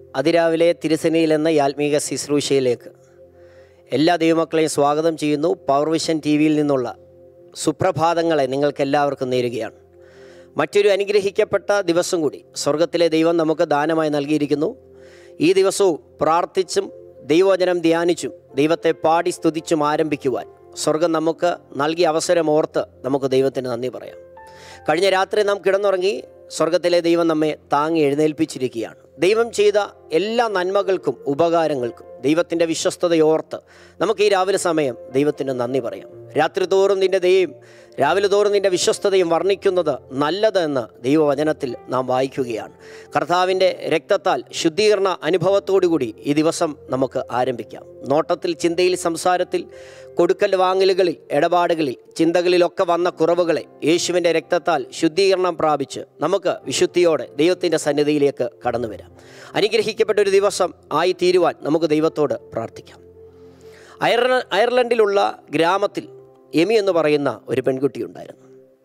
അതിരാവിലെ തിരുസനയിൽ എന്ന ഈ ആത്മീക ശുശ്രൂഷയിലേക്ക് എല്ലാ ദൈവമക്കളെയും സ്വാഗതം ചെയ്യുന്നു പവർ വിഷൻ ടി വിയിൽ നിന്നുള്ള സുപ്രഭാതങ്ങളെ നിങ്ങൾക്ക് എല്ലാവർക്കും നേരുകയാണ് മറ്റൊരു അനുഗ്രഹിക്കപ്പെട്ട ദിവസം കൂടി സ്വർഗത്തിലെ ദൈവം നമുക്ക് ദാനമായി നൽകിയിരിക്കുന്നു ഈ ദിവസവും പ്രാർത്ഥിച്ചും ദൈവവചനം ധ്യാനിച്ചും ദൈവത്തെ പാടി സ്തുതിച്ചും ആരംഭിക്കുവാൻ സ്വർഗം നമുക്ക് നൽകിയ അവസരം ഓർത്ത് നമുക്ക് ദൈവത്തിന് നന്ദി പറയാം കഴിഞ്ഞ രാത്രി നാം കിടന്നുറങ്ങി സ്വർഗത്തിലെ ദൈവം നമ്മെ താങ്ങി എഴുന്നേൽപ്പിച്ചിരിക്കുകയാണ് ദൈവം ചെയ്ത എല്ലാ നന്മകൾക്കും ഉപകാരങ്ങൾക്കും ദൈവത്തിൻ്റെ വിശ്വസ്തതയോർത്ത് നമുക്ക് ഈ രാവിലെ സമയം ദൈവത്തിന് നന്ദി പറയാം രാത്രി തോറും നിൻ്റെ ദൈവം രാവിലെ തോറും നിൻ്റെ വിശ്വസ്തതയും വർണ്ണിക്കുന്നത് നല്ലതെന്ന് ദൈവവചനത്തിൽ നാം വായിക്കുകയാണ് കർത്താവിൻ്റെ രക്തത്താൽ ശുദ്ധീകരണ അനുഭവത്തോടുകൂടി ഈ ദിവസം നമുക്ക് ആരംഭിക്കാം നോട്ടത്തിൽ ചിന്തയിൽ സംസാരത്തിൽ കൊടുക്കൽ വാങ്ങലുകളിൽ ഇടപാടുകളിൽ ചിന്തകളിലൊക്കെ വന്ന കുറവുകളെ യേശുവിൻ്റെ രക്തത്താൽ ശുദ്ധീകരണം പ്രാപിച്ച് നമുക്ക് വിശുദ്ധിയോടെ ദൈവത്തിൻ്റെ സന്നിധിയിലേക്ക് കടന്നു വരാം അനുഗ്രഹിക്കപ്പെട്ട ഒരു ദിവസം ആയി തീരുവാൻ നമുക്ക് ദൈവത്തോട് പ്രാർത്ഥിക്കാം അയർല അയർലൻഡിലുള്ള ഗ്രാമത്തിൽ എമി എന്ന് പറയുന്ന ഒരു പെൺകുട്ടി ഉണ്ടായിരുന്നു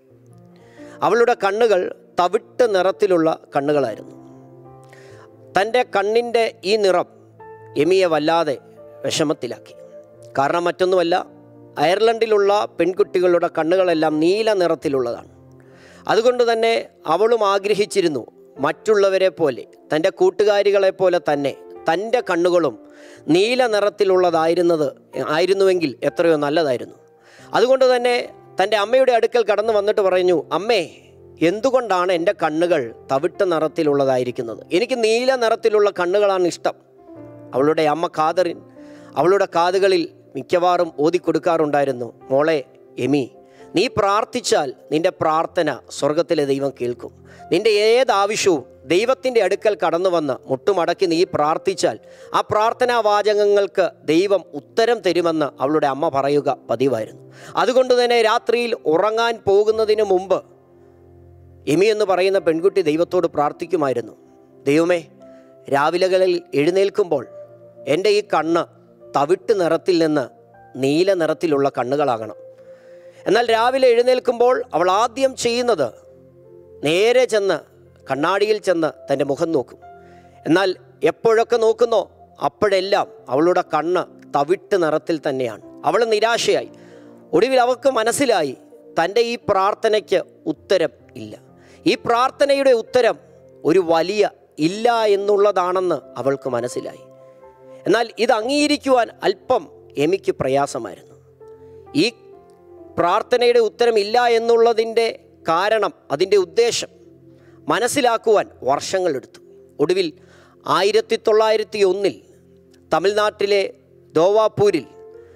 അവളുടെ കണ്ണുകൾ തവിട്ട് നിറത്തിലുള്ള കണ്ണുകളായിരുന്നു തൻ്റെ കണ്ണിൻ്റെ ഈ നിറം എമിയെ വല്ലാതെ വിഷമത്തിലാക്കി കാരണം മറ്റൊന്നുമല്ല അയർലൻഡിലുള്ള പെൺകുട്ടികളുടെ കണ്ണുകളെല്ലാം നീല നിറത്തിലുള്ളതാണ് അതുകൊണ്ട് തന്നെ അവളും ആഗ്രഹിച്ചിരുന്നു മറ്റുള്ളവരെ പോലെ തൻ്റെ കൂട്ടുകാരികളെ പോലെ തന്നെ തൻ്റെ കണ്ണുകളും നീല നിറത്തിലുള്ളതായിരുന്നത് ആയിരുന്നുവെങ്കിൽ എത്രയോ നല്ലതായിരുന്നു അതുകൊണ്ട് തന്നെ തൻ്റെ അമ്മയുടെ അടുക്കൽ കടന്നു വന്നിട്ട് പറഞ്ഞു അമ്മേ എന്തുകൊണ്ടാണ് എൻ്റെ കണ്ണുകൾ തവിട്ട് നിറത്തിലുള്ളതായിരിക്കുന്നത് എനിക്ക് നീല നിറത്തിലുള്ള കണ്ണുകളാണ് ഇഷ്ടം അവളുടെ അമ്മ കാതറിൻ അവളുടെ കാതുകളിൽ മിക്കവാറും ഓതിക്കൊടുക്കാറുണ്ടായിരുന്നു മോളെ എമി നീ പ്രാർത്ഥിച്ചാൽ നിന്റെ പ്രാർത്ഥന സ്വർഗത്തിലെ ദൈവം കേൾക്കും നിന്റെ ഏത് ആവശ്യവും ദൈവത്തിൻ്റെ അടുക്കൽ കടന്നു വന്ന് മുട്ടുമടക്കി നീ പ്രാർത്ഥിച്ചാൽ ആ പ്രാർത്ഥനാ വാചകങ്ങൾക്ക് ദൈവം ഉത്തരം തരുമെന്ന് അവളുടെ അമ്മ പറയുക പതിവായിരുന്നു അതുകൊണ്ട് തന്നെ രാത്രിയിൽ ഉറങ്ങാൻ പോകുന്നതിന് മുമ്പ് എമി എന്ന് പറയുന്ന പെൺകുട്ടി ദൈവത്തോട് പ്രാർത്ഥിക്കുമായിരുന്നു ദൈവമേ രാവിലകളിൽ എഴുന്നേൽക്കുമ്പോൾ എൻ്റെ ഈ കണ്ണ് തവിട്ട് നിറത്തിൽ നിന്ന് നീല നിറത്തിലുള്ള കണ്ണുകളാകണം എന്നാൽ രാവിലെ എഴുന്നേൽക്കുമ്പോൾ അവൾ ആദ്യം ചെയ്യുന്നത് നേരെ ചെന്ന് കണ്ണാടിയിൽ ചെന്ന് തൻ്റെ മുഖം നോക്കും എന്നാൽ എപ്പോഴൊക്കെ നോക്കുന്നോ അപ്പോഴെല്ലാം അവളുടെ കണ്ണ് തവിട്ട് നിറത്തിൽ തന്നെയാണ് അവൾ നിരാശയായി ഒടുവിൽ അവൾക്ക് മനസ്സിലായി തൻ്റെ ഈ പ്രാർത്ഥനയ്ക്ക് ഉത്തരം ഇല്ല ഈ പ്രാർത്ഥനയുടെ ഉത്തരം ഒരു വലിയ ഇല്ല എന്നുള്ളതാണെന്ന് അവൾക്ക് മനസ്സിലായി എന്നാൽ ഇത് അംഗീകരിക്കുവാൻ അല്പം എമിക്ക് പ്രയാസമായിരുന്നു ഈ പ്രാർത്ഥനയുടെ ഉത്തരം ഇല്ല എന്നുള്ളതിൻ്റെ കാരണം അതിൻ്റെ ഉദ്ദേശം മനസ്സിലാക്കുവാൻ വർഷങ്ങളെടുത്തു ഒടുവിൽ ആയിരത്തി തൊള്ളായിരത്തി ഒന്നിൽ തമിഴ്നാട്ടിലെ ദോവാപൂരിൽ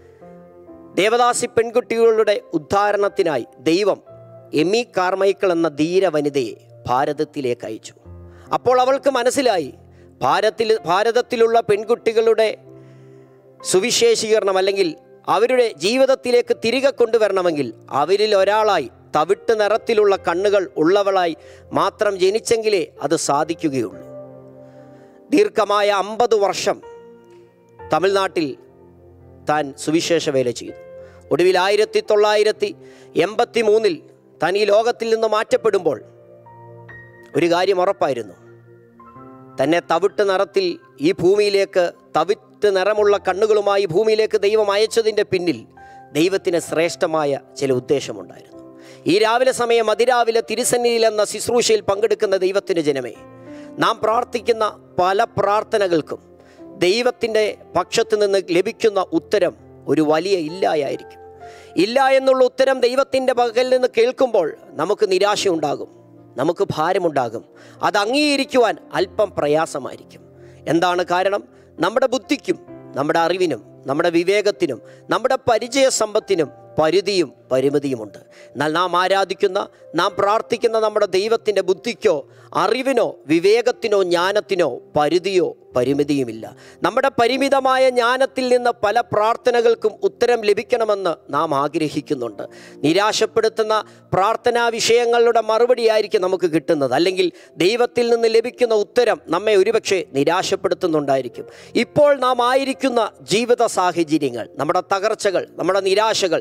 ദേവദാസി പെൺകുട്ടികളുടെ ഉദ്ധാരണത്തിനായി ദൈവം എമി കാർമൈക്കിൾ എന്ന ധീര വനിതയെ ഭാരതത്തിലേക്ക് അയച്ചു അപ്പോൾ അവൾക്ക് മനസ്സിലായി ഭാരത്തിൽ ഭാരതത്തിലുള്ള പെൺകുട്ടികളുടെ സുവിശേഷീകരണം അല്ലെങ്കിൽ അവരുടെ ജീവിതത്തിലേക്ക് തിരികെ കൊണ്ടുവരണമെങ്കിൽ അവരിൽ ഒരാളായി തവിട്ട് നിറത്തിലുള്ള കണ്ണുകൾ ഉള്ളവളായി മാത്രം ജനിച്ചെങ്കിലേ അത് സാധിക്കുകയുള്ളൂ ദീർഘമായ അമ്പത് വർഷം തമിഴ്നാട്ടിൽ താൻ സുവിശേഷ വേല ചെയ്തു ഒടുവിൽ ആയിരത്തി തൊള്ളായിരത്തി എൺപത്തി മൂന്നിൽ താൻ ഈ ലോകത്തിൽ നിന്ന് മാറ്റപ്പെടുമ്പോൾ ഒരു കാര്യം ഉറപ്പായിരുന്നു തന്നെ തവിട്ട് നിറത്തിൽ ഈ ഭൂമിയിലേക്ക് തവിട്ട് നിറമുള്ള കണ്ണുകളുമായി ഭൂമിയിലേക്ക് ദൈവം അയച്ചതിൻ്റെ പിന്നിൽ ദൈവത്തിന് ശ്രേഷ്ഠമായ ചില ഉദ്ദേശമുണ്ടായിരുന്നു ഈ രാവിലെ സമയം അതിരാവിലെ തിരുസന്നിയിൽ എന്ന ശുശ്രൂഷയിൽ പങ്കെടുക്കുന്ന ദൈവത്തിൻ്റെ ജനമേ നാം പ്രാർത്ഥിക്കുന്ന പല പ്രാർത്ഥനകൾക്കും ദൈവത്തിൻ്റെ പക്ഷത്തു നിന്ന് ലഭിക്കുന്ന ഉത്തരം ഒരു വലിയ ഇല്ലായായിരിക്കും ഇല്ല എന്നുള്ള ഉത്തരം ദൈവത്തിൻ്റെ പകലിൽ നിന്ന് കേൾക്കുമ്പോൾ നമുക്ക് നിരാശയുണ്ടാകും നമുക്ക് ഭാരമുണ്ടാകും അത് അംഗീകരിക്കുവാൻ അല്പം പ്രയാസമായിരിക്കും എന്താണ് കാരണം നമ്മുടെ ബുദ്ധിക്കും നമ്മുടെ അറിവിനും നമ്മുടെ വിവേകത്തിനും നമ്മുടെ പരിചയ സമ്പത്തിനും പരിധിയും പരിമിതിയുമുണ്ട് എന്നാൽ നാം ആരാധിക്കുന്ന നാം പ്രാർത്ഥിക്കുന്ന നമ്മുടെ ദൈവത്തിൻ്റെ ബുദ്ധിക്കോ അറിവിനോ വിവേകത്തിനോ ജ്ഞാനത്തിനോ പരിധിയോ പരിമിതിയുമില്ല നമ്മുടെ പരിമിതമായ ജ്ഞാനത്തിൽ നിന്ന് പല പ്രാർത്ഥനകൾക്കും ഉത്തരം ലഭിക്കണമെന്ന് നാം ആഗ്രഹിക്കുന്നുണ്ട് നിരാശപ്പെടുത്തുന്ന പ്രാർത്ഥനാ വിഷയങ്ങളുടെ മറുപടിയായിരിക്കും നമുക്ക് കിട്ടുന്നത് അല്ലെങ്കിൽ ദൈവത്തിൽ നിന്ന് ലഭിക്കുന്ന ഉത്തരം നമ്മെ ഒരുപക്ഷെ നിരാശപ്പെടുത്തുന്നുണ്ടായിരിക്കും ഇപ്പോൾ നാം ആയിരിക്കുന്ന ജീവിത സാഹചര്യങ്ങൾ നമ്മുടെ തകർച്ചകൾ നമ്മുടെ നിരാശകൾ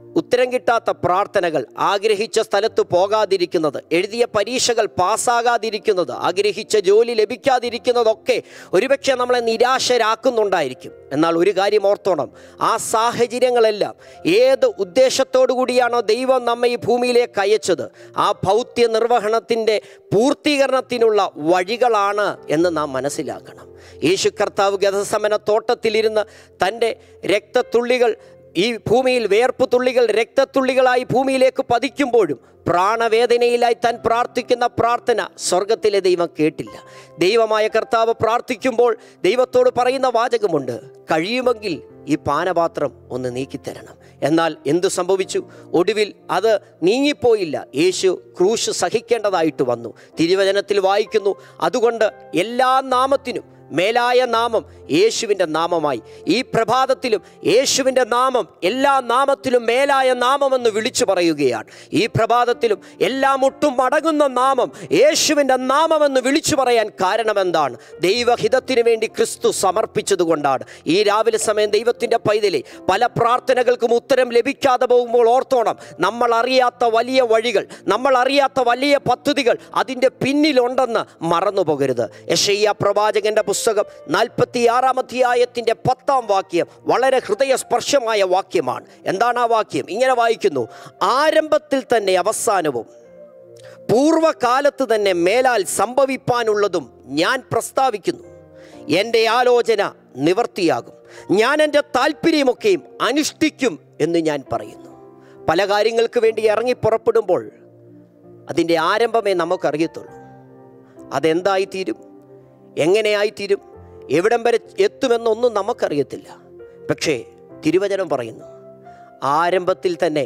ഉത്തരം കിട്ടാത്ത പ്രാർത്ഥനകൾ ആഗ്രഹിച്ച സ്ഥലത്ത് പോകാതിരിക്കുന്നത് എഴുതിയ പരീക്ഷകൾ പാസ്സാകാതിരിക്കുന്നത് ആഗ്രഹിച്ച ജോലി ലഭിക്കാതിരിക്കുന്നതൊക്കെ ഒരുപക്ഷെ നമ്മളെ നിരാശരാക്കുന്നുണ്ടായിരിക്കും എന്നാൽ ഒരു കാര്യം ഓർത്തോണം ആ സാഹചര്യങ്ങളെല്ലാം ഏത് ഉദ്ദേശത്തോടു കൂടിയാണോ ദൈവം നമ്മെ ഈ ഭൂമിയിലേക്ക് അയച്ചത് ആ ഭൗത്യ നിർവഹണത്തിൻ്റെ പൂർത്തീകരണത്തിനുള്ള വഴികളാണ് എന്ന് നാം മനസ്സിലാക്കണം യേശു കർത്താവ് ഗതസമന തോട്ടത്തിലിരുന്ന് തൻ്റെ രക്തത്തുള്ളികൾ ഈ ഭൂമിയിൽ വേർപ്പ് തുള്ളികൾ രക്തത്തുള്ളികളായി ഭൂമിയിലേക്ക് പതിക്കുമ്പോഴും പ്രാണവേദനയിലായി താൻ പ്രാർത്ഥിക്കുന്ന പ്രാർത്ഥന സ്വർഗത്തിലെ ദൈവം കേട്ടില്ല ദൈവമായ കർത്താവ് പ്രാർത്ഥിക്കുമ്പോൾ ദൈവത്തോട് പറയുന്ന വാചകമുണ്ട് കഴിയുമെങ്കിൽ ഈ പാനപാത്രം ഒന്ന് നീക്കിത്തരണം എന്നാൽ എന്തു സംഭവിച്ചു ഒടുവിൽ അത് നീങ്ങിപ്പോയില്ല യേശു ക്രൂശ് സഹിക്കേണ്ടതായിട്ട് വന്നു തിരുവചനത്തിൽ വായിക്കുന്നു അതുകൊണ്ട് എല്ലാ നാമത്തിനും മേലായ നാമം യേശുവിൻ്റെ നാമമായി ഈ പ്രഭാതത്തിലും യേശുവിൻ്റെ നാമം എല്ലാ നാമത്തിലും മേലായ നാമമെന്ന് വിളിച്ചു പറയുകയാണ് ഈ പ്രഭാതത്തിലും എല്ലാ മുട്ടും മടങ്ങുന്ന നാമം യേശുവിൻ്റെ നാമമെന്ന് വിളിച്ചു പറയാൻ കാരണമെന്താണ് ദൈവഹിതത്തിനു വേണ്ടി ക്രിസ്തു സമർപ്പിച്ചതുകൊണ്ടാണ് ഈ രാവിലെ സമയം ദൈവത്തിൻ്റെ പൈതലേ പല പ്രാർത്ഥനകൾക്കും ഉത്തരം ലഭിക്കാതെ പോകുമ്പോൾ ഓർത്തോണം നമ്മൾ അറിയാത്ത വലിയ വഴികൾ നമ്മൾ അറിയാത്ത വലിയ പദ്ധതികൾ അതിൻ്റെ പിന്നിലുണ്ടെന്ന് മറന്നു പോകരുത് യശയ്യ പ്രവാചകന്റെ പുസ്തകം നാൽപ്പത്തി ആറാം അധ്യായത്തിൻ്റെ പത്താം വാക്യം വളരെ ഹൃദയസ്പർശമായ വാക്യമാണ് എന്താണ് ആ വാക്യം ഇങ്ങനെ വായിക്കുന്നു ആരംഭത്തിൽ തന്നെ അവസാനവും പൂർവകാലത്ത് തന്നെ മേലാൽ സംഭവിപ്പാനുള്ളതും ഞാൻ പ്രസ്താവിക്കുന്നു എൻ്റെ ആലോചന നിവർത്തിയാകും ഞാൻ എൻ്റെ താല്പര്യമൊക്കെയും അനുഷ്ഠിക്കും എന്ന് ഞാൻ പറയുന്നു പല കാര്യങ്ങൾക്ക് വേണ്ടി ഇറങ്ങി പുറപ്പെടുമ്പോൾ അതിൻ്റെ ആരംഭമേ നമുക്കറിയത്തുള്ളൂ അതെന്തായിത്തീരും എങ്ങനെയായിത്തീരും എവിടം വരെ എത്തുമെന്നൊന്നും നമുക്കറിയത്തില്ല പക്ഷേ തിരുവചനം പറയുന്നു ആരംഭത്തിൽ തന്നെ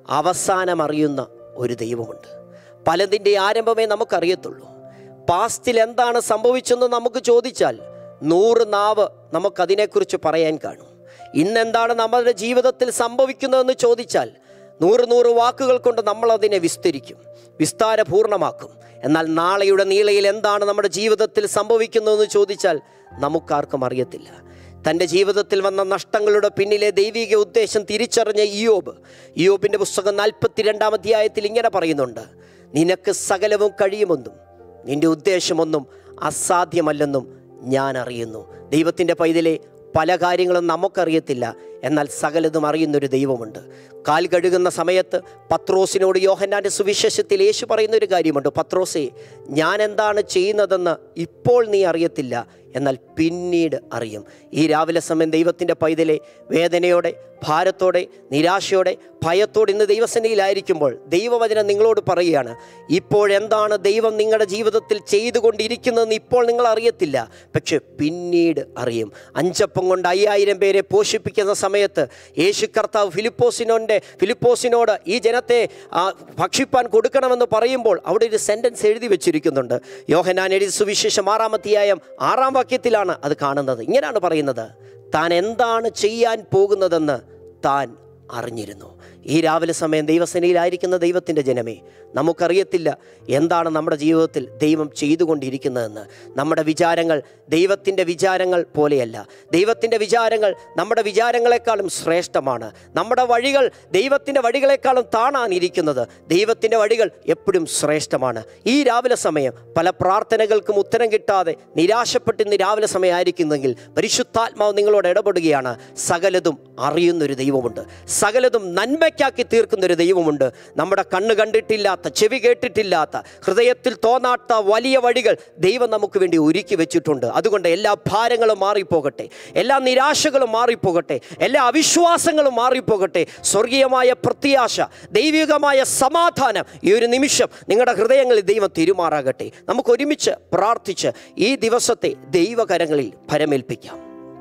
അവസാനം അറിയുന്ന ഒരു ദൈവമുണ്ട് പലതിൻ്റെ ആരംഭമേ നമുക്കറിയത്തുള്ളൂ പാസ്റ്റിൽ എന്താണ് സംഭവിച്ചെന്ന് നമുക്ക് ചോദിച്ചാൽ നൂറ് നാവ് നമുക്കതിനെക്കുറിച്ച് പറയാൻ കാണും ഇന്നെന്താണ് നമ്മുടെ ജീവിതത്തിൽ സംഭവിക്കുന്നതെന്ന് ചോദിച്ചാൽ നൂറ് നൂറ് വാക്കുകൾ കൊണ്ട് നമ്മൾ അതിനെ വിസ്തരിക്കും വിസ്താരപൂർണമാക്കും എന്നാൽ നാളെയുടെ നീളയിൽ എന്താണ് നമ്മുടെ ജീവിതത്തിൽ സംഭവിക്കുന്നതെന്ന് ചോദിച്ചാൽ നമുക്കാർക്കും അറിയത്തില്ല തൻ്റെ ജീവിതത്തിൽ വന്ന നഷ്ടങ്ങളുടെ പിന്നിലെ ദൈവിക ഉദ്ദേശം തിരിച്ചറിഞ്ഞ ഇയോബ് ഇയോബിൻ്റെ പുസ്തകം നാൽപ്പത്തിരണ്ടാം അധ്യായത്തിൽ ഇങ്ങനെ പറയുന്നുണ്ട് നിനക്ക് സകലവും കഴിയുമെന്നും നിന്റെ ഉദ്ദേശമൊന്നും അസാധ്യമല്ലെന്നും ഞാൻ അറിയുന്നു ദൈവത്തിൻ്റെ പൈതലെ പല കാര്യങ്ങളും നമുക്കറിയത്തില്ല എന്നാൽ സകലതും അറിയുന്നൊരു ദൈവമുണ്ട് കാൽ കഴുകുന്ന സമയത്ത് പത്രോസിനോട് യോഹന്നാൻ്റെ സുവിശേഷത്തിൽ യേശു പറയുന്ന ഒരു കാര്യമുണ്ട് പത്രോസേ ഞാൻ എന്താണ് ചെയ്യുന്നതെന്ന് ഇപ്പോൾ നീ അറിയത്തില്ല എന്നാൽ പിന്നീട് അറിയും ഈ രാവിലെ സമയം ദൈവത്തിൻ്റെ പൈതലെ വേദനയോടെ ഭാരത്തോടെ നിരാശയോടെ ഭയത്തോടെ ഇന്ന് ദൈവസേനയിലായിരിക്കുമ്പോൾ ദൈവവചനം നിങ്ങളോട് പറയുകയാണ് ഇപ്പോഴെന്താണ് ദൈവം നിങ്ങളുടെ ജീവിതത്തിൽ ചെയ്തുകൊണ്ടിരിക്കുന്നതെന്ന് ഇപ്പോൾ നിങ്ങൾ അറിയത്തില്ല പക്ഷെ പിന്നീട് അറിയും അഞ്ചപ്പം കൊണ്ട് അയ്യായിരം പേരെ പോഷിപ്പിക്കുന്ന സമയത്ത് യേശു കർത്താവ് ഫിലിപ്പോസിനോൻ്റെ ഫിലിപ്പോസിനോട് ഈ ജനത്തെ ആ, ഭക്ഷിപ്പാൻ കൊടുക്കണമെന്ന് പറയുമ്പോൾ അവിടെ ഒരു സെൻറ്റൻസ് എഴുതി വെച്ചിരിക്കുന്നുണ്ട് യോഹനാൻ എഴുതി സുവിശേഷം ആറാമധ്യായം ആറാം വാക്യത്തിലാണ് അത് കാണുന്നത് ഇങ്ങനെയാണ് പറയുന്നത് താൻ എന്താണ് ചെയ്യാൻ പോകുന്നതെന്ന് താൻ അറിഞ്ഞിരുന്നു ഈ രാവിലെ സമയം ദൈവസേനയിലായിരിക്കുന്ന ദൈവത്തിൻ്റെ ജനമേ നമുക്കറിയത്തില്ല എന്താണ് നമ്മുടെ ജീവിതത്തിൽ ദൈവം ചെയ്തുകൊണ്ടിരിക്കുന്നതെന്ന് നമ്മുടെ വിചാരങ്ങൾ ദൈവത്തിൻ്റെ വിചാരങ്ങൾ പോലെയല്ല ദൈവത്തിൻ്റെ വിചാരങ്ങൾ നമ്മുടെ വിചാരങ്ങളെക്കാളും ശ്രേഷ്ഠമാണ് നമ്മുടെ വഴികൾ ദൈവത്തിൻ്റെ വഴികളെക്കാളും താണാനിരിക്കുന്നത് ദൈവത്തിൻ്റെ വഴികൾ എപ്പോഴും ശ്രേഷ്ഠമാണ് ഈ രാവിലെ സമയം പല പ്രാർത്ഥനകൾക്കും ഉത്തരം കിട്ടാതെ നിരാശപ്പെട്ട് ഇന്ന് രാവിലെ സമയം ആയിരിക്കുന്നെങ്കിൽ പരിശുദ്ധാത്മാവ് നിങ്ങളോട് ഇടപെടുകയാണ് സകലതും അറിയുന്നൊരു ദൈവമുണ്ട് സകലതും നന്മയ്ക്കാക്കി തീർക്കുന്നൊരു ദൈവമുണ്ട് നമ്മുടെ കണ്ണ് കണ്ടിട്ടില്ലാത്ത ചെവി കേട്ടിട്ടില്ലാത്ത ഹൃദയത്തിൽ തോന്നാത്ത വലിയ വഴികൾ ദൈവം നമുക്ക് വേണ്ടി ഒരുക്കി വെച്ചിട്ടുണ്ട് അതുകൊണ്ട് എല്ലാ ഭാരങ്ങളും മാറിപ്പോകട്ടെ എല്ലാ നിരാശകളും മാറിപ്പോകട്ടെ എല്ലാ അവിശ്വാസങ്ങളും മാറിപ്പോകട്ടെ സ്വർഗീയമായ പ്രത്യാശ ദൈവികമായ സമാധാനം ഈ ഒരു നിമിഷം നിങ്ങളുടെ ഹൃദയങ്ങളിൽ ദൈവം തിരുമാറാകട്ടെ നമുക്ക് ഒരുമിച്ച് പ്രാർത്ഥിച്ച് ഈ ദിവസത്തെ ദൈവകരങ്ങളിൽ ഭരമേൽപ്പിക്കാം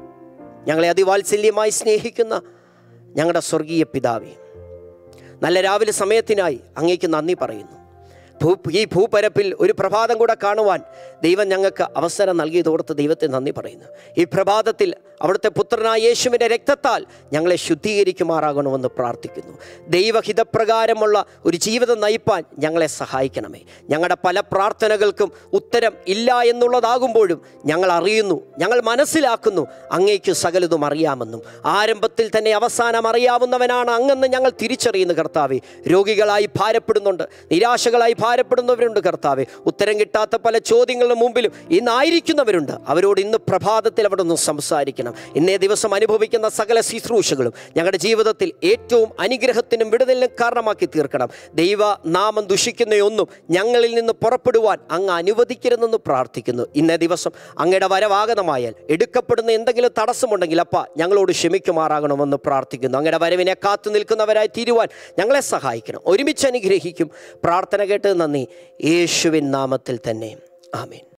ഞങ്ങളെ അതിവാത്സല്യമായി സ്നേഹിക്കുന്ന ഞങ്ങളുടെ സ്വർഗീയ പിതാവേ നല്ല രാവിലെ സമയത്തിനായി അങ്ങേക്ക് നന്ദി പറയുന്നു ഭൂ ഈ ഭൂപരപ്പിൽ ഒരു പ്രഭാതം കൂടെ കാണുവാൻ ദൈവം ഞങ്ങൾക്ക് അവസരം നൽകിയതോർത്ത് ദൈവത്തെ നന്ദി പറയുന്നു ഈ പ്രഭാതത്തിൽ അവിടുത്തെ പുത്രനായ യേശുവിൻ്റെ രക്തത്താൽ ഞങ്ങളെ ശുദ്ധീകരിക്കുമാറാകണമെന്ന് പ്രാർത്ഥിക്കുന്നു ദൈവഹിതപ്രകാരമുള്ള ഒരു ജീവിതം നയിപ്പാൻ ഞങ്ങളെ സഹായിക്കണമേ ഞങ്ങളുടെ പല പ്രാർത്ഥനകൾക്കും ഉത്തരം ഇല്ല എന്നുള്ളതാകുമ്പോഴും ഞങ്ങൾ അറിയുന്നു ഞങ്ങൾ മനസ്സിലാക്കുന്നു അങ്ങേക്ക് സകലതും അറിയാമെന്നും ആരംഭത്തിൽ തന്നെ അവസാനം അറിയാവുന്നവനാണ് അങ്ങെന്ന് ഞങ്ങൾ തിരിച്ചറിയുന്നു കർത്താവെ രോഗികളായി ഭാരപ്പെടുന്നുണ്ട് നിരാശകളായി ഭാരപ്പെടുന്നവരുണ്ട് കർത്താവെ ഉത്തരം കിട്ടാത്ത പല ചോദ്യങ്ങളുടെ മുമ്പിലും ഇന്നായിരിക്കുന്നവരുണ്ട് അവരോട് ഇന്ന് പ്രഭാതത്തിൽ അവിടെ നിന്ന് സംസാരിക്കണം ഇന്നേ ദിവസം അനുഭവിക്കുന്ന സകല ശുശ്രൂഷകളും ഞങ്ങളുടെ ജീവിതത്തിൽ ഏറ്റവും അനുഗ്രഹത്തിനും വിടുതലിനും കാരണമാക്കി തീർക്കണം ദൈവ നാമം ദുഷിക്കുന്നയൊന്നും ഞങ്ങളിൽ നിന്ന് പുറപ്പെടുവാൻ അങ്ങ് അനുവദിക്കരുതെന്ന് പ്രാർത്ഥിക്കുന്നു ഇന്നേ ദിവസം അങ്ങയുടെ വരവാഗതമായാൽ എടുക്കപ്പെടുന്ന എന്തെങ്കിലും തടസ്സമുണ്ടെങ്കിൽ അപ്പ ഞങ്ങളോട് ക്ഷമിക്കുമാറാകണമെന്ന് പ്രാർത്ഥിക്കുന്നു അങ്ങയുടെ വരവിനെ കാത്തു നിൽക്കുന്നവരായി തീരുവാൻ ഞങ്ങളെ സഹായിക്കണം ഒരുമിച്ച് അനുഗ്രഹിക്കും പ്രാർത്ഥന കേട്ട് നന്ദി യേശുവിൻ നാമത്തിൽ തന്നെ ആമേൻ